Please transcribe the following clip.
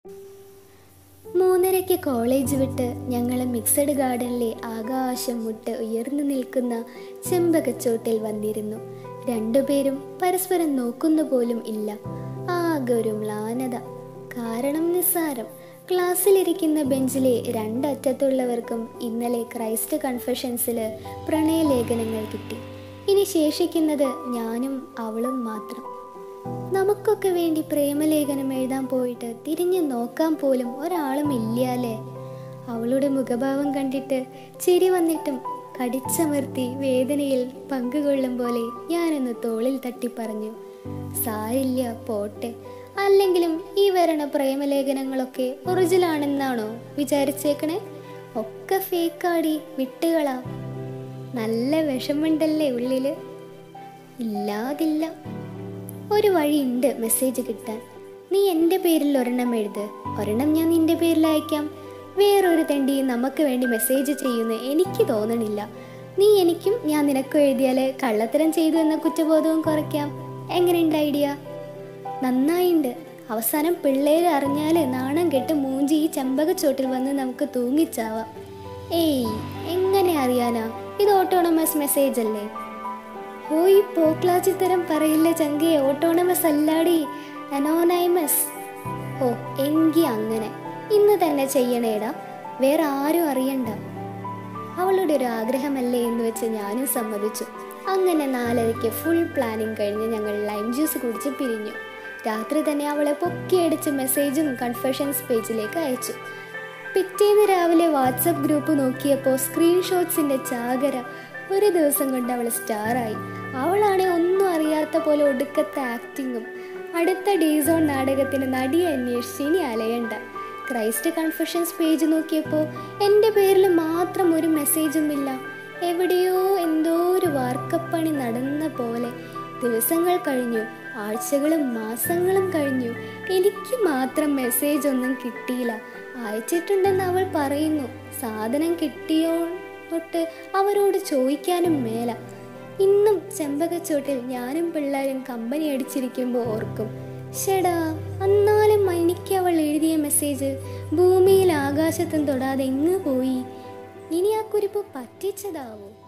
മൂന്നരയ്ക്ക് college വിട്ട് ഞങ്ങൾ mixed ഗാർഡനിലെ ആകാശം മുട്ട് ഉയർന്നു നിൽക്കുന്ന ചെമ്പകച്ചോട്ടിൽ വന്നിരുന്നു രണ്ടുപേരും പരസ്പരം നോക്കുന്ന പോലും ഇല്ല ആകെ ഒരു മ്ലാനത കാരണം നിസ്സാരം ക്ലാസ്സിലിരിക്കുന്ന ബെഞ്ചിലെ രണ്ടറ്റത്തുള്ളവർക്കും ഇന്നലെ ക്രൈസ്റ്റ് കൺഫെഷൻസിൽ പ്രണയലേഖനങ്ങൾ കിട്ടി ഇനി ശേഷിക്കുന്നത് ഞാനും അവളും മാത്രം നമുക്കൊക്കെ വേണ്ടി പ്രേമലേഖനം എഴുതാൻ പോയിട്ട് തിരിഞ്ഞു നോക്കാൻ പോലും ഒരാളും ഇല്ലാലേ അവളുടെ മുഖഭാവം കണ്ടിട്ട് ചിരി വന്നിട്ടും കടിച്ചമർത്തി വേദനയിൽ പങ്കുകൊള്ളും പോലെ ഞാനൊന്ന് തോളിൽ തട്ടി പറഞ്ഞു സാരില്ല പോട്ടെ അല്ലെങ്കിലും ഈ വരണ പ്രേമലേഖനങ്ങളൊക്കെ ഒറിജിനലാണെന്നാണോ വിചാരിച്ചേക്കണേ ഒക്കെ ഫേക്കാടി വിട്ടുകളാ നല്ല വിഷമുണ്ടല്ലേ ഉള്ളില് ഇല്ലാതില്ല ഒരു വഴിയുണ്ട് മെസ്സേജ് കിട്ടാൻ നീ എൻ്റെ പേരിൽ ഒരെണ്ണം എഴുത് ഒരെണ്ണം ഞാൻ നിന്റെ പേരിൽ അയക്കാം വേറൊരു തെണ്ടി നമുക്ക് വേണ്ടി മെസ്സേജ് ചെയ്യുന്ന എനിക്ക് തോന്നണില്ല നീ എനിക്കും ഞാൻ നിനക്കും എഴുതിയാൽ കള്ളത്തരം ചെയ്തു എന്ന കുറ്റബോധവും കുറയ്ക്കാം എങ്ങനെയുണ്ട് ഐഡിയ നന്നായിണ്ട് അവസാനം പിള്ളേര് അറിഞ്ഞാൽ നാണം കെട്ട് മൂഞ്ചി ഈ ചെമ്പകച്ചോട്ടിൽ വന്ന് നമുക്ക് തൂങ്ങിച്ചാവാം ഏയ് എങ്ങനെ അറിയാനാ ഇത് ഓട്ടോണമസ് മെസ്സേജ് അല്ലേ ഓയ് പോക്ലാച്ചി തരം പറയില്ല ചങ്കെ ഓട്ടോണമസ് അല്ലാടി അനോനൈമസ് ഓ എങ്കി അങ്ങനെ ഇന്ന് തന്നെ ചെയ്യണേടാ വേറെ ആരും അറിയണ്ട അവളുടെ ഒരു ആഗ്രഹമല്ലേ എന്ന് വെച്ച് ഞാനും സമ്മതിച്ചു അങ്ങനെ നാലരയ്ക്ക് ഫുൾ പ്ലാനിങ് കഴിഞ്ഞ് ഞങ്ങൾ ലൈം ജ്യൂസ് കുടിച്ച് പിരിഞ്ഞു രാത്രി തന്നെ അവളെ പൊക്കിയടിച്ച് മെസ്സേജും കൺഫെഷൻസ് പേജിലേക്ക് അയച്ചു പിറ്റേന്ന് രാവിലെ വാട്സപ്പ് ഗ്രൂപ്പ് നോക്കിയപ്പോൾ സ്ക്രീൻഷോട്ട്സിന്റെ ചാകര ഒരു ദിവസം കൊണ്ട് അവൾ സ്റ്റാറായി അവളാണെ ഒന്നും അറിയാത്ത പോലെ ഒടുക്കത്തെ ആക്ടിങ്ങും അടുത്ത ഡീസോൺ നാടകത്തിന് നടിയെ അന്വേഷിച്ച് ഇനി അലയണ്ട ക്രൈസ്റ്റ് കൺഫെഷൻസ് പേജ് നോക്കിയപ്പോൾ എൻ്റെ പേരിൽ മാത്രം ഒരു മെസ്സേജും ഇല്ല എവിടെയോ എന്തോ ഒരു വാർക്കപ്പണി നടന്ന പോലെ ദിവസങ്ങൾ കഴിഞ്ഞു ആഴ്ചകളും മാസങ്ങളും കഴിഞ്ഞു എനിക്ക് മാത്രം മെസ്സേജ് ഒന്നും കിട്ടിയില്ല അയച്ചിട്ടുണ്ടെന്ന് അവൾ പറയുന്നു സാധനം കിട്ടിയോ തൊട്ട് അവരോട് ചോദിക്കാനും മേല ഇന്നും ചെമ്പകച്ചോട്ടിൽ ഞാനും പിള്ളേരും കമ്പനി അടിച്ചിരിക്കുമ്പോൾ ഓർക്കും ഷെടാ അന്നാലും എനിക്ക് അവൾ എഴുതിയ മെസ്സേജ് ഭൂമിയിൽ ആകാശത്തും തൊടാതെ എങ്ങ് പോയി ഇനി ആ കുരിപ്പ് പറ്റിച്ചതാവോ